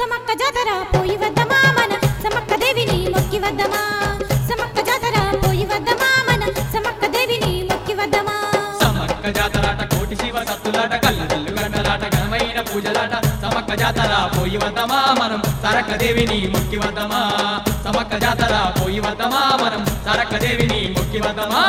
సమక్క జాతర పోయి వద్దమా మన సమక్క దేవిని మొక్కి వద్దమా సమక్క జాతర పోయి వద్దమా మన సమక్క దేవిని మొక్కి వద్దమా సమక్క జాతరాట కోటి శివ సత్తులాట కళ్ళ గంటలాట ఘనమైన పూజలాట సమక్క జాతర పోయి వద్దమా మనం సరక్క దేవిని మొక్కి వద్దమా సమక్క జాతర పోయి వద్దమా మనం సరక్క దేవిని మొక్కి వద్దమా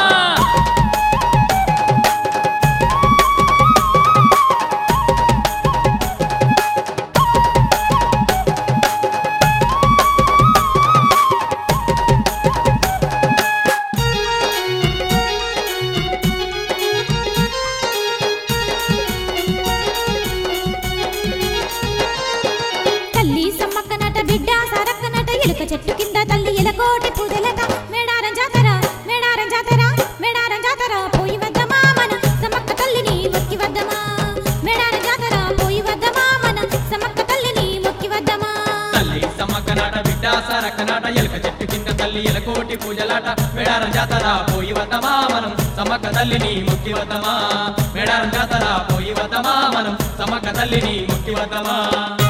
తల్లి సమ్మక్క నట బిడ్డ సరక్క నట ఎలుక చెట్టు కింద తల్లి ఎలకోటి పూజలట మేడారం జాతర మేడారం జాతర మేడారం జాతర పోయి వద్దమా మన సమక్క తల్లిని మొక్కి వద్దమా మేడారం జాతర పోయి వద్దమా మన సమక్క తల్లిని మొక్కి వద్దమా తల్లి సమ్మక్క నాట బిడ్డ సరక్క నాట ఎలుక చెట్టు కింద తల్లి ఎలకోటి పూజలాట మేడారం జాతర పోయి వద్దమా మనం సమ్మక్క తల్లిని మొక్కి వద్దమా మేడారం జాతర పోయి వద్దమా మనం సమ్మక్క తల్లిని మొక్కి వద్దమా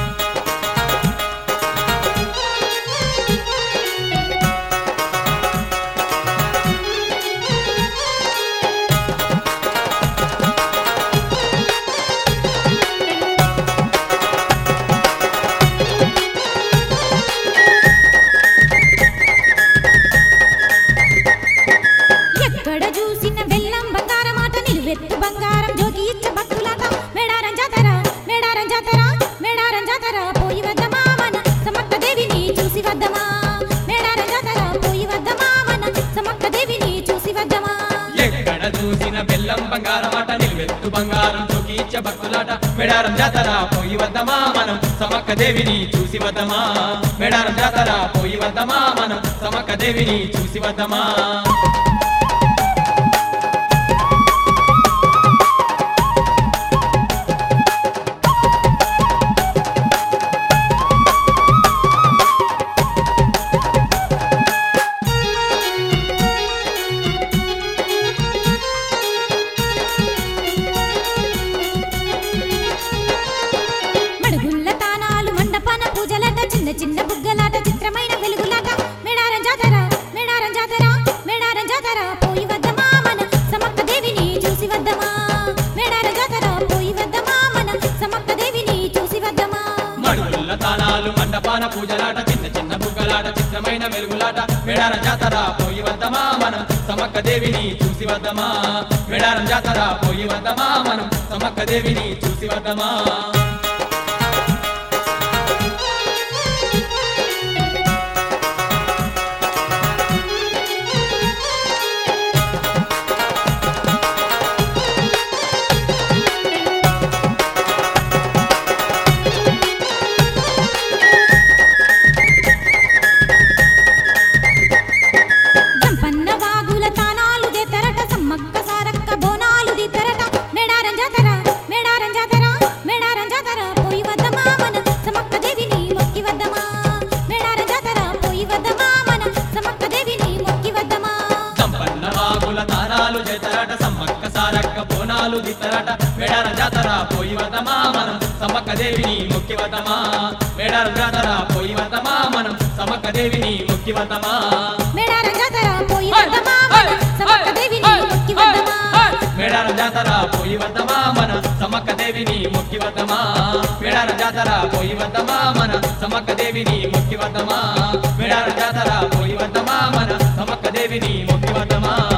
ఎక్కడ చూసిన బెల్లం బంగారం ఆట నిలువెత్తు బంగారం జోగి ఇచ్చ భక్తులాట మేడారం జాతర మేడారం జాతర మేడారం జాతర పోయి వద్దమా మన సమక్క దేవిని చూసి వద్దమా మేడారం జాతర పోయి వద్దమా మన సమక్క దేవిని చూసి వద్దమా ఎక్కడ చూసిన బెల్లం బంగారం ఆట నిలువెత్తు బంగారం చొకీచ్చ భక్తులాట మేడారం జాతర పోయి వద్దమా మనం సమక్క దేవిని చూసి వద్దమా మేడారం జాతర పోయి వద్దమా మనం సమక్క దేవిని చూసి వద్దమా మడుగుల్ల తానాలు మండపాన పూజలాట చిన్న చిన్న బుగ్గలాట చిత్రమైన వెలుగులాట మేడారం జాతర మేడారం జాతర మేడారం జాతర పోయి వద్దమా మన సమక్క దేవిని చూసి వద్దమా మేడారం జాతర పోయి వద్దమా మన సమక్క దేవిని చూసి వద్దమా మడుగుల్ల తానాలు మండపాన పూజలాట చిన్న చిన్న బుగ్గలాట చిత్రమైన వెలుగులాట మేడారం జాతర పోయి వద్దమా మనం సమక్క దేవిని చూసి వద్దమా మేడారం జాతర పోయి వద్దమా మనం సమక్క దేవిని చూసి వద్దమా జంపన్న వాగుల తానాలు దేతరట సమ్మక్క సారక్క బోనాలు దితరట మేడారం జాతర మేడారం జాతర మేడారం జాతర పోయి వద్దమా మన సమక్క దేవిని మొక్కి వద్దమా మేడారం జాతర పోయి వద్దమా మన సమక్క దేవిని మొక్కి వద్దమా సంపన్న వాగుల తారాలు చేతరాట సమ్మక్క సారక్క బోనాలు దిత్తరాట మేడారం జాతర పోయి వద్దమా మనం సమ్మక్క దేవిని మొక్కి వద్దమా మేడారం జాతర పోయి వద్దమా మనం సమ్మక్క దేవిని మొక్కి వద్దమా మేడారం జాతర పోయి వద్దమా మన సమక్క దేవిని మొక్కి వద్దమా మేడారం జాతర పోయి వద్దమా మన సమ్మక్క దేవిని మొక్కి వద్దమా మేడారం జాతర పోయి వద్దమా మన సమ్మక్క దేవిని మొక్కి వద్దమా మేడారం జాతర పోయి వద్దమా మన సమ్మక్క దేవిని మొక్కి వద్దమా